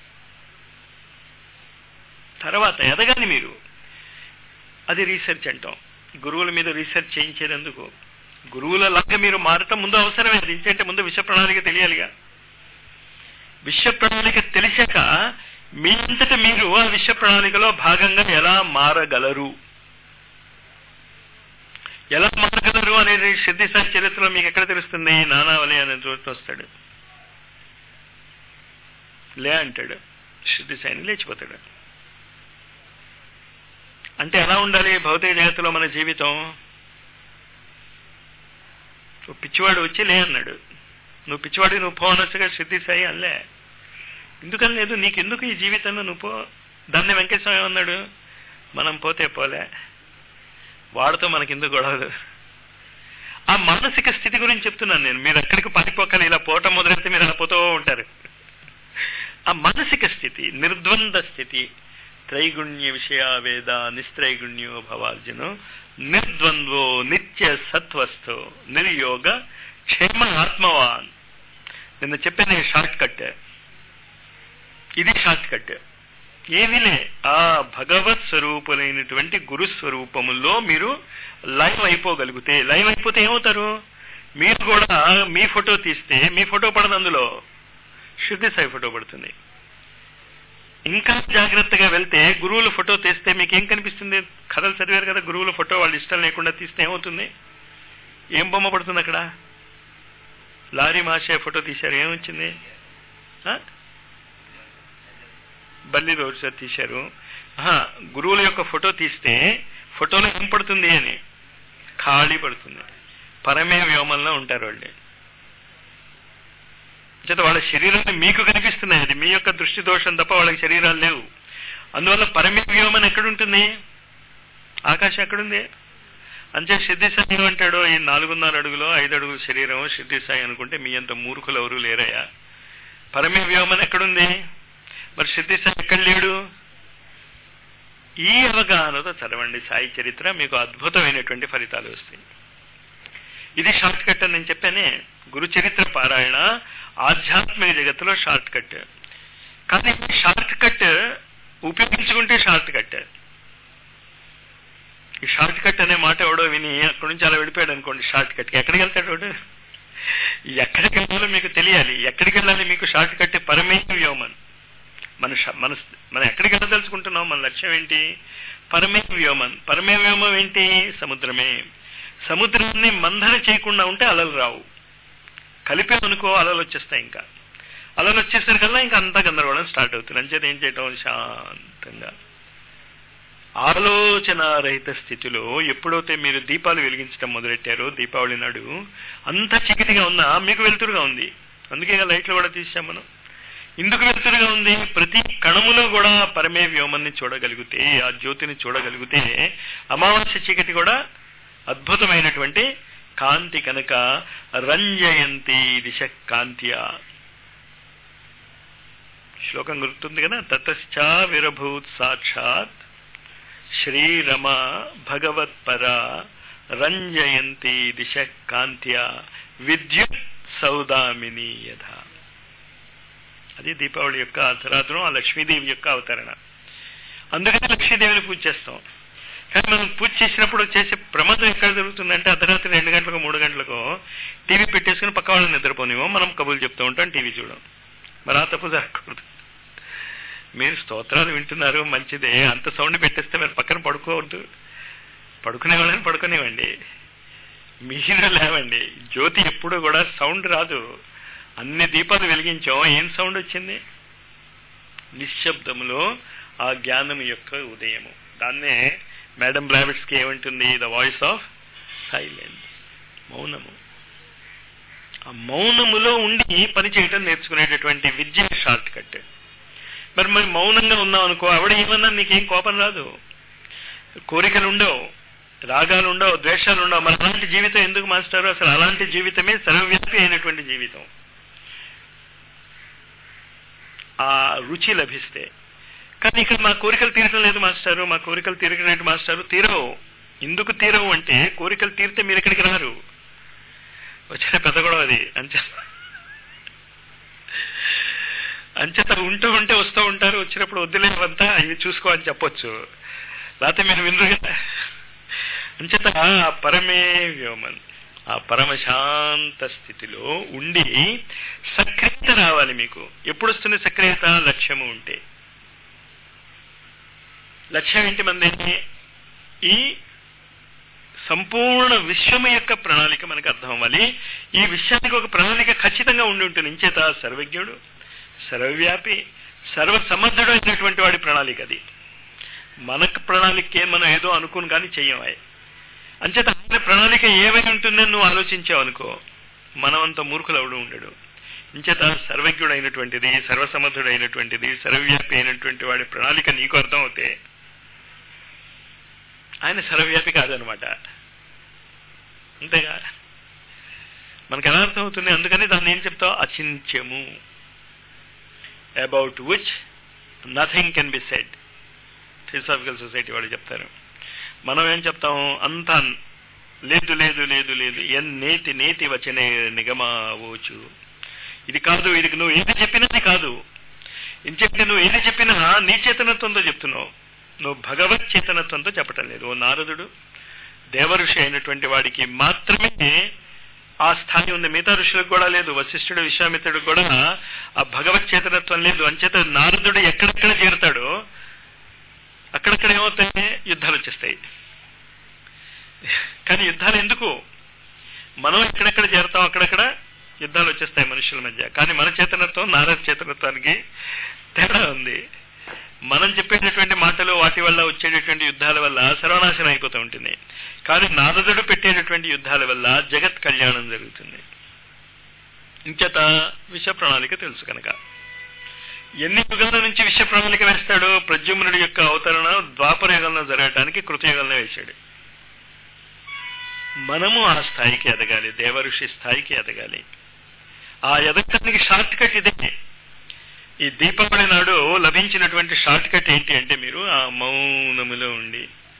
తర్వాత ఎదగాలి మీరు అది రీసెర్చ్ అంటాం గురువుల మీద రీసెర్చ్ చేయించేందుకు గురువుల లాగా మీరు మారటం ముందు అవసరమే అది ఇంకంటే ముందు విశ్వ ప్రణాళిక తెలియాలిగా విశ్వ ప్రణాళిక తెలిసాక మీ అంతట మీరు ఆ విశ్వ ప్రణాళికలో భాగంగా ఎలా మారగలరు ఎలా మారగలరు అనేది సిద్ధిసాయి చరిత్రలో మీకు ఎక్కడ తెలుస్తుంది నానావలి అనే చోటు వస్తాడు లే అంటాడు శుద్ధి సాయిని లేచిపోతాడు అంటే ఎలా ఉండాలి భౌతిక జగత్తులో మన జీవితం ఓ పిచ్చివాడు వచ్చి లే అన్నాడు నువ్వు పిచ్చివాడికి నువ్వు పో అనొచ్చుగా సిద్ధి సాయి అనలే ఎందుకని లేదు నీకెందుకు ఈ జీవితంలో నువ్వు పో దాన్ని వెంకటస్వామి ఏమన్నాడు మనం పోతే పోలే వాడితో మనకెందుకు గొడవలు ఆ మానసిక స్థితి గురించి చెప్తున్నాను నేను మీరు ఎక్కడికి పారిపోకాలి ఇలా పోవటం మొదలెడితే మీరు అలా పోతూ ఉంటారు ఆ మానసిక స్థితి నిర్ద్వంద స్థితి త్రైగుణ్య విషయ వేద నిస్త్రైగుణ్యో భవార్జును నిర్ద్వంద్వో నిత్య సత్వస్థో నిర్యోగ క్షేమ ఆత్మవాన్ నిన్న చెప్పిన షార్ట్ కట్ ఇది షార్ట్ కట్ ఏమిలే ఆ భగవత్ స్వరూపులైనటువంటి గురు స్వరూపములో మీరు లైవ్ అయిపోగలిగితే లైవ్ అయిపోతే ఏమవుతారు మీరు కూడా మీ ఫోటో తీస్తే మీ ఫోటో పడదు అందులో శుద్ధి సాయి ఫోటో పడుతుంది ఇంకా జాగ్రత్తగా వెళ్తే గురువుల ఫోటో తీస్తే మీకు ఏం కనిపిస్తుంది కథలు చదివారు కదా గురువుల ఫోటో వాళ్ళు ఇష్టం లేకుండా తీస్తే ఏమవుతుంది ఏం బొమ్మ పడుతుంది అక్కడ లారీ మాషే ఫోటో తీశారు ఏమొచ్చింది ఆ? బల్లి రోజు సార్ తీశారు ఆహా, గురువుల యొక్క ఫోటో తీస్తే ఫోటోలో ఏం పడుతుంది అని ఖాళీ పడుతుంది పరమే వ్యోమంలో ఉంటారు వాళ్ళు చేత వాళ్ళ శరీరాలు మీకు కనిపిస్తున్నాయి అది మీ యొక్క దృష్టి దోషం తప్ప వాళ్ళకి శరీరాలు లేవు అందువల్ల పరమే వ్యోమం ఎక్కడుంటుంది ఆకాశం ఎక్కడుంది అంతే సిద్ధి సాయి ఏమంటాడు ఈ నాలుగున్నర అడుగులో ఐదు అడుగుల శరీరం సిద్ధి సాయి అనుకుంటే మీ అంత మూర్ఖులు ఎవరు లేరయ్యా పరమే వ్యోమం ఎక్కడుంది మరి సిద్ధి సాయి ఎక్కడ లేడు ఈ అవగాహనతో చదవండి సాయి చరిత్ర మీకు అద్భుతమైనటువంటి ఫలితాలు వస్తాయి ఇది షార్ట్ కట్ అని నేను చెప్పానే గురు చరిత్ర పారాయణ ఆధ్యాత్మిక జగత్తులో షార్ట్ కట్ కానీ షార్ట్ కట్ ఉపయోగించుకుంటే షార్ట్ కట్ ఈ షార్ట్ కట్ అనే మాట ఎవడో విని అక్కడి నుంచి అలా వెళ్ళిపోయాడు అనుకోండి షార్ట్ కట్ ఎక్కడికి వెళ్తాడు వాడు ఎక్కడికి వెళ్ళాలో మీకు తెలియాలి ఎక్కడికి వెళ్ళాలి మీకు షార్ట్ కట్ పరమే వ్యోమన్ మన ష- మన మనం ఎక్కడికి వెళ్ళదలుచుకుంటున్నాం మన లక్ష్యం ఏంటి పరమే వ్యోమన్ పరమే వ్యోమం ఏంటి సముద్రమే సముద్రాన్ని మందర చేయకుండా ఉంటే అలలు రావు కలిపామనుకో అలలు వచ్చేస్తాయి ఇంకా అలలు వచ్చేసరికల్లా ఇంకా అంతా గందరగోళం స్టార్ట్ అవుతుంది అంచేది ఏం చేయటం శాంతంగా ఆలోచనారహిత స్థితిలో ఎప్పుడైతే మీరు దీపాలు వెలిగించడం మొదలెట్టారో దీపావళి నాడు అంత చీకటిగా ఉన్నా మీకు వెలుతురుగా ఉంది అందుకే ఇక లైట్లు కూడా తీసాం మనం ఇందుకు వెలుతురుగా ఉంది ప్రతి కణములో కూడా పరమే వ్యోమన్ని చూడగలిగితే ఆ జ్యోతిని చూడగలిగితే అమావాస్య చీకటి కూడా అద్భుతమైనటువంటి కాంతి కనుక రంజయంతి దిశ కాంత్య శ్లోకం గుర్తుంది కదా తతశ్చా విరభూత్ సాక్షాత్ శ్రీరమ భగవత్పర రంజయంతి దిశ కాంత్య విద్యుత్ సౌదామిని యథ అది దీపావళి యొక్క అర్ధరాత్రం ఆ లక్ష్మీదేవి యొక్క అవతరణ అందుకని లక్ష్మీదేవిని పూజ చేస్తాం కానీ మనం పూజ చేసినప్పుడు చేసే ప్రమాదం ఎక్కడ జరుగుతుందంటే అర్ధరాత్రి రెండు గంటలకు మూడు గంటలకు టీవీ పెట్టేసుకుని పక్క వాళ్ళని నిద్రపోనివో మనం కబుర్లు చెప్తూ ఉంటాం టీవీ చూడం మరి ఆ తప్పు జరగకూడదు మీరు స్తోత్రాలు వింటున్నారు మంచిదే అంత సౌండ్ పెట్టేస్తే మీరు పక్కన పడుకోవద్దు పడుకునే వాళ్ళని పడుకునేవండి మీరు లేవండి జ్యోతి ఎప్పుడు కూడా సౌండ్ రాదు అన్ని దీపాలు వెలిగించాం ఏం సౌండ్ వచ్చింది నిశ్శబ్దములో ఆ జ్ఞానం యొక్క ఉదయము దాన్నే మేడం బ్లావిట్స్ కి ఏమంటుంది ద వాయిస్ ఆఫ్ సైలెన్స్ మౌనము ఆ మౌనములో ఉండి పని చేయటం నేర్చుకునేటటువంటి విద్య షార్ట్ కట్ మరి మరి మౌనంగా ఉన్నావు అనుకో ఆవిడ ఏమన్నా నీకేం కోపం రాదు కోరికలు ఉండవు రాగాలు ఉండవు ద్వేషాలు ఉండవు మరి అలాంటి జీవితం ఎందుకు మాస్టారు అసలు అలాంటి జీవితమే సర్వవ్యాపి అయినటువంటి జీవితం ఆ రుచి లభిస్తే కానీ ఇక్కడ మా కోరికలు తీరటం లేదు మాస్టారు మా కోరికలు తీరకనేటి మాస్టారు తీరవు ఎందుకు తీరవు అంటే కోరికలు తీరితే మీరు ఇక్కడికి రారు వచ్చిన పెద్ద గొడవ అది అంచే అంచేత ఉంటూ ఉంటే వస్తూ ఉంటారు వచ్చినప్పుడు వద్దులేవంతా ఇవి చూసుకో అని చెప్పొచ్చు లేకపోతే మీరు వినరు కదా అంచేత ఆ పరమే వ్యోమన్ ఆ పరమశాంత స్థితిలో ఉండి సక్రియత రావాలి మీకు ఎప్పుడు వస్తుంది సక్రియత లక్ష్యము ఉంటే లక్ష్యం ఏంటి మంది ఈ సంపూర్ణ విశ్వము యొక్క ప్రణాళిక మనకు అర్థం అవ్వాలి ఈ విశ్వానికి ఒక ప్రణాళిక ఖచ్చితంగా ఉండి ఉంటుంది ఇంచేత సర్వజ్ఞుడు సర్వవ్యాపి సర్వసమర్థుడు అయినటువంటి వాడి ప్రణాళిక అది మనకు ప్రణాళికే మనం ఏదో అనుకుని కానీ చెయ్యమాయి అంచేత ఆయన ప్రణాళిక ఏమై ఉంటుందని నువ్వు ఆలోచించావు అనుకో మనమంత మూర్ఖులు అవడు ఉండడు ఇంచేత సర్వజ్ఞుడు అయినటువంటిది సర్వసమర్థుడు అయినటువంటిది సర్వవ్యాపి అయినటువంటి వాడి ప్రణాళిక నీకు అర్థం అవుతే ఆయన సర్వవ్యాపి కాదనమాట అంతేగా మనకు ఎలా అర్థం అవుతుంది అందుకని దాన్ని ఏం చెప్తావు అచింత్యము about which nothing can be said theosophical society వాళ్ళు చెప్తారు మనం ఏం చెప్తాం అంతా లేదు లేదు లేదు లేదు ఎన్ నేతి నేతి వచనే నిగమావోచు ఇది కాదు ఇది నువ్వు ఏది చెప్పినా అది కాదు ఇంచెప్తే నువ్వు ఏది చెప్పినా నీ చేతనత్వంతో చెప్తున్నావు నువ్వు భగవత్ చేతనత్వంతో చెప్పటం లేదు ఓ నారదుడు దేవఋషి అయినటువంటి వాడికి మాత్రమే ఆ స్థాయి ఉంది మిగతా ఋషులకు కూడా లేదు వశిష్ఠుడు విశ్వామిత్రుడు కూడా ఆ భగవత్ చేతనత్వం లేదు అంచేత నారదుడు ఎక్కడెక్కడ చేరుతాడో అక్కడక్కడ ఏమవుతాయి యుద్ధాలు వచ్చేస్తాయి కానీ యుద్ధాలు ఎందుకు మనం ఎక్కడెక్కడ చేరుతాం అక్కడక్కడ యుద్ధాలు వచ్చేస్తాయి మనుషుల మధ్య కానీ మన చేతనత్వం నారద చేతనత్వానికి తేడా ఉంది మనం చెప్పేటటువంటి మాటలు వాటి వల్ల వచ్చేటటువంటి యుద్ధాల వల్ల సర్వనాశనం అయిపోతూ ఉంటుంది కానీ నారదుడు పెట్టేటటువంటి యుద్ధాల వల్ల జగత్ కళ్యాణం జరుగుతుంది ఇంచేత విష ప్రణాళిక తెలుసు కనుక ఎన్ని యుగాల నుంచి విష ప్రణాళిక వేస్తాడు ప్రద్యుమ్నుడి యొక్క అవతరణ ద్వాపర యుగంలో జరగటానికి కృతయుగంలో వేశాడు మనము ఆ స్థాయికి ఎదగాలి దేవఋషి స్థాయికి ఎదగాలి ఆ ఎదగటానికి షార్ట్ కట్ ఇదే ఈ దీపావళి నాడు లభించినటువంటి షార్ట్ కట్ ఏంటి అంటే మీరు ఆ మౌనములో ఉండి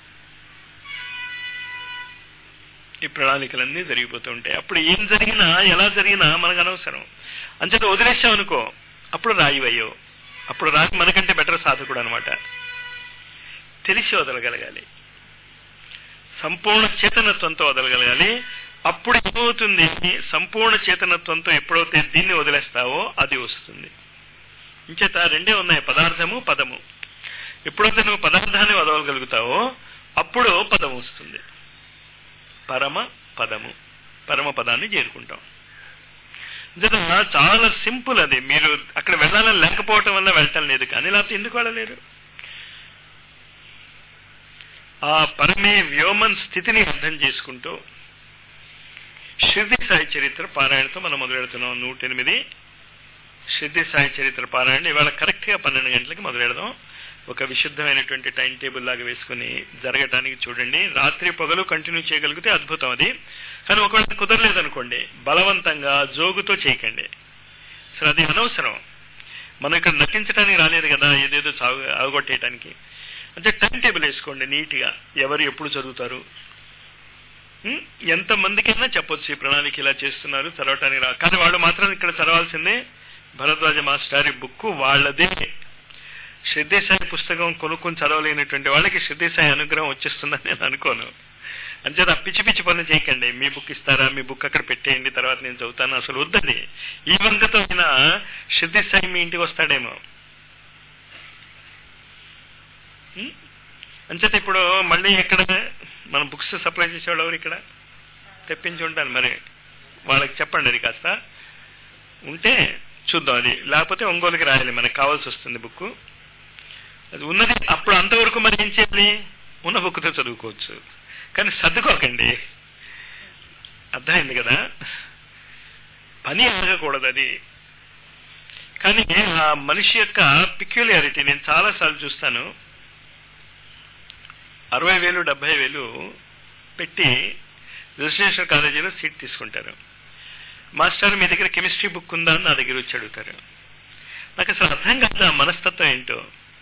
ఈ ప్రణాళికలన్నీ జరిగిపోతూ ఉంటాయి అప్పుడు ఏం జరిగినా ఎలా జరిగినా మనకు అనవసరం అంచేత వదిలేసాం అనుకో అప్పుడు రాయివయ్యో అప్పుడు రాయి మనకంటే బెటర్ సాధకుడు అనమాట తెలిసి వదలగలగాలి సంపూర్ణ చేతనత్వంతో వదలగలగాలి అప్పుడు ఏమవుతుంది సంపూర్ణ చేతనత్వంతో ఎప్పుడైతే దీన్ని వదిలేస్తావో అది వస్తుంది ఇంచేత రెండే ఉన్నాయి పదార్థము పదము ఎప్పుడైతే నువ్వు పదార్థాన్ని వదలగలుగుతావో అప్పుడు పదం వస్తుంది పరమ పదము పరమ పదాన్ని చేరుకుంటాం నిజంగా చాలా సింపుల్ అది మీరు అక్కడ వెళ్ళాలని లేకపోవటం వల్ల వెళ్ళటం లేదు కానీ లేకపోతే ఎందుకు వెళ్ళలేరు ఆ పరమే వ్యోమన్ స్థితిని అర్థం చేసుకుంటూ షిర్ది సాయి చరిత్ర పారాయణతో మనం మొదలెడుతున్నాం నూట ఎనిమిది షిర్ది సాయి చరిత్ర పారాయణ ఇవాళ కరెక్ట్ గా పన్నెండు గంటలకి మొదలెడదాం ఒక విశుద్ధమైనటువంటి టైం టేబుల్ లాగా వేసుకుని జరగటానికి చూడండి రాత్రి పగలు కంటిన్యూ చేయగలిగితే అద్భుతం అది కానీ ఒకవేళ కుదరలేదనుకోండి బలవంతంగా జోగుతో చేయకండి అసలు అది అనవసరం మనం ఇక్కడ నటించడానికి రాలేదు కదా ఏదేదో సాగు అవగొట్టేయటానికి అంటే టైం టేబుల్ వేసుకోండి నీట్గా ఎవరు ఎప్పుడు చదువుతారు ఎంత మందికైనా చెప్పొచ్చు ఈ ప్రణాళిక ఇలా చేస్తున్నారు చదవటానికి రా కానీ వాళ్ళు మాత్రం ఇక్కడ చదవాల్సిందే భరద్వాజ మాస్టారి బుక్ వాళ్ళదే సిద్ధిసాయి పుస్తకం కొనుక్కొని చదవలేనటువంటి వాళ్ళకి సిద్ధిసాయి అనుగ్రహం వచ్చేస్తుందని నేను అనుకోను అంచేత పిచ్చి పిచ్చి పనులు చేయకండి మీ బుక్ ఇస్తారా మీ బుక్ అక్కడ పెట్టేయండి తర్వాత నేను చదువుతాను అసలు వద్దండి ఈ వంకతో అయినా సిద్ధిసాయి మీ ఇంటికి వస్తాడేమో అంచేత ఇప్పుడు మళ్ళీ ఇక్కడ మన బుక్స్ సప్లై చేసేవాళ్ళు ఎవరు ఇక్కడ తెప్పించి ఉంటాను మరి వాళ్ళకి చెప్పండి అది కాస్త ఉంటే చూద్దాం అది లేకపోతే ఒంగోలుకి రాయాలి మనకు కావాల్సి వస్తుంది బుక్ అది ఉన్నది అప్పుడు అంతవరకు మరి ఏం చేయాలి ఉన్న బుక్తో చదువుకోవచ్చు కానీ సర్దుకోకండి అర్థమైంది కదా పని ఆగకూడదు అది కానీ ఆ మనిషి యొక్క పిక్యులారిటీ నేను చాలాసార్లు చూస్తాను అరవై వేలు డెబ్బై వేలు పెట్టి రెసిడెన్షియల్ కాలేజీలో సీట్ తీసుకుంటారు మాస్టర్ మీ దగ్గర కెమిస్ట్రీ బుక్ ఉందా అని నా దగ్గర వచ్చి అడుగుతారు నాకు అసలు అర్థం కాదు ఆ మనస్తత్వం ఏంటో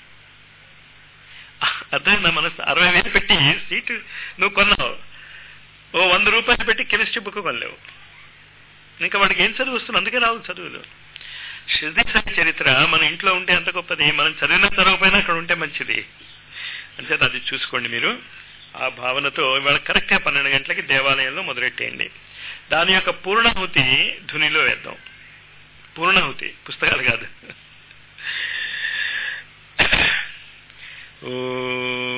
అర్థం నా మనసు అరవై వేలు పెట్టి సీటు నువ్వు కొన్నావు ఓ వంద రూపాయలు పెట్టి కెమిస్ట్రీ బుక్ కొనలేవు ఇంకా వాడికి ఏం చదువు వస్తుంది అందుకే రావు చదువులు షిర్దీ సాయి చరిత్ర మన ఇంట్లో ఉంటే అంత గొప్పది మనం చదివిన చదవకపోయినా అక్కడ ఉంటే మంచిది అంచేత అది చూసుకోండి మీరు ఆ భావనతో ఇవాళ కరెక్ట్గా పన్నెండు గంటలకి దేవాలయంలో మొదలెట్టేయండి దాని యొక్క పూర్ణాహుతి ధునిలో వేద్దాం పూర్ణాహుతి పుస్తకాలు కాదు ఓ